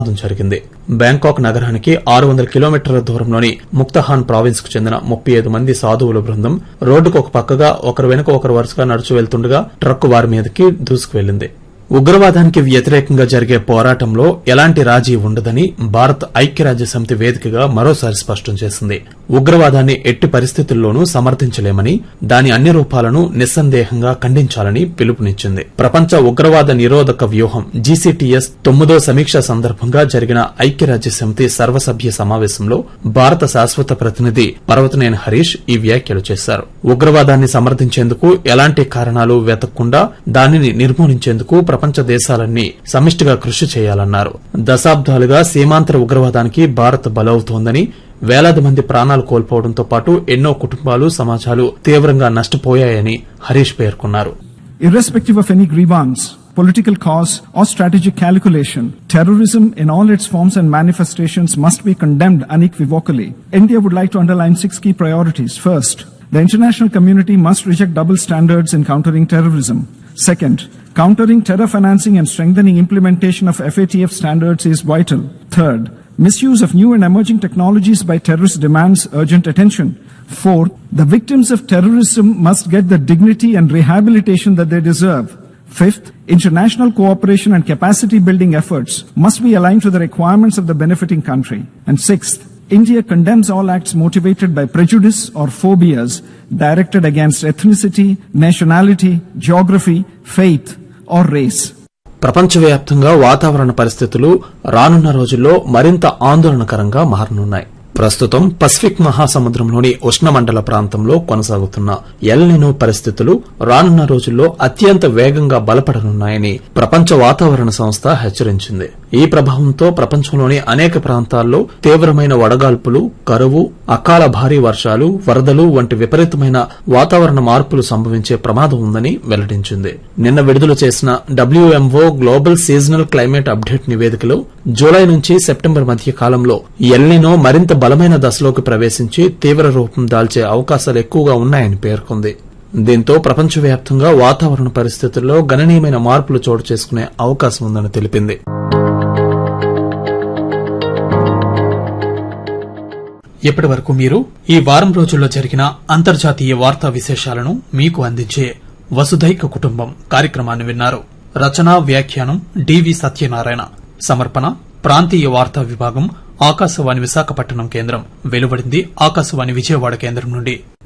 ప్రమాదం జరిగింది బ్యాంకాక్ నగరానికి ఆరు వందల కిలోమీటర్ల దూరంలోని ముక్తహాన్ ప్రావిన్స్ కు చెందిన ముప్పై ఐదు మంది సాధువుల బృందం రోడ్డుకు ఒక పక్కగా ఒకరు వెనుక ఒకరు వరుసగా నడుచు వెళ్తుండగా ట్రక్కు వారి మీదకి దూసుకువెళ్లింది ఉగ్రవాదానికి వ్యతిరేకంగా జరిగే పోరాటంలో ఎలాంటి రాజీ ఉండదని భారత్ ఐక్యరాజ్య సమితి వేదికగా మరోసారి స్పష్టం చేసింది ఉగ్రవాదాన్ని ఎట్టి పరిస్థితుల్లోనూ సమర్థించలేమని దాని అన్ని రూపాలను నిస్సందేహంగా ఖండించాలని పిలుపునిచ్చింది ప్రపంచ ఉగ్రవాద నిరోధక వ్యూహం జీసీటీఎస్ తొమ్మిదో సమీక్ష సందర్భంగా జరిగిన ఐక్యరాజ్య సమితి సర్వసభ్య సమావేశంలో భారత శాశ్వత ప్రతినిధి పర్వతనేని హరీష్ ఈ వ్యాఖ్యలు చేశారు ఉగ్రవాదాన్ని సమర్థించేందుకు ఎలాంటి కారణాలు వెతకకుండా దానిని నిర్మూలించేందుకు ప్రపంచ దేశాలన్నీ సమిష్టిగా కృషి చేయాలన్నారు దశాబ్దాలుగా సీమాంతర ఉగ్రవాదానికి భారత్ బలవుతోందని వేలాది మంది ప్రాణాలు కోల్పోవడంతో పాటు ఎన్నో కుటుంబాలు సమాజాలు తీవ్రంగా నష్టపోయాయని హరీష్ పేర్కొన్నారు Irrespective of any grievance, political cause, or strategic calculation, terrorism in all its forms and manifestations must be condemned unequivocally. India would like to underline six key priorities. First, the international community must reject double standards in countering terrorism. Second, countering terror financing and strengthening implementation of FATF standards is vital. Third, misuse of new and emerging technologies by terrorists demands urgent attention. Fourth, the victims of terrorism must get the dignity and rehabilitation that they deserve. Fifth, international cooperation and capacity building efforts must be aligned to the requirements of the benefiting country. And sixth, India condemns all acts motivated by prejudice or phobias directed against ethnicity, nationality, geography, faith, or race. ప్రపంచవ్యాప్తంగా వాతావరణ పరిస్థితులు రానున్న రోజుల్లో మరింత ఆందోళనకరంగా మారనున్నాయి ప్రస్తుతం Pacific మహాసముద్రంలోని ఉష్ణమండల ప్రాంతంలో కొనసాగుతున్న ఎల్నినో పరిస్థితులు రానున్న రోజుల్లో అత్యంత వేగంగా బలపడనున్నాయని ప్రపంచ వాతావరణ సంస్థ హెచ్చరించింది ఈ ప్రభావంతో ప్రపంచంలోని అనేక ప్రాంతాల్లో తీవ్రమైన వడగాల్పులు కరువు అకాల భారీ వర్షాలు వరదలు వంటి విపరీతమైన వాతావరణ మార్పులు సంభవించే ప్రమాదం ఉందని వెల్లడించింది నిన్న విడుదల చేసిన WMO global seasonal climate update నివేదికలో జూలై నుంచి సెప్టెంబర్ మధ్య కాలంలో ఎల్నినో మరింత బలమైన దశలోకి ప్రవేశించి తీవ్ర రూపం దాల్చే అవకాశాలు ఎక్కువగా ఉన్నాయని పేర్కొంది దీంతో ప్రపంచవ్యాప్తంగా వాతావరణ పరిస్థితుల్లో గణనీయమైన మార్పులు చోటు చేసుకునే అవకాశం ఉందని తెలిపింది ఇప్పటి వరకు మీరు ఈ వారం రోజుల్లో జరిగిన అంతర్జాతీయ వార్తా విశేషాలను మీకు అందించే వసుధైక కుటుంబం కార్యక్రమాన్ని విన్నారు రచన వ్యాఖ్యానం డివి సత్యనారాయణ సమర్పణ ప్రాంతీయ వార్తా విభాగం ఆకాశవాణి విశాఖపట్నం కేంద్రం వెలువడింది ఆకాశవాణి విజయవాడ కేంద్రం నుండి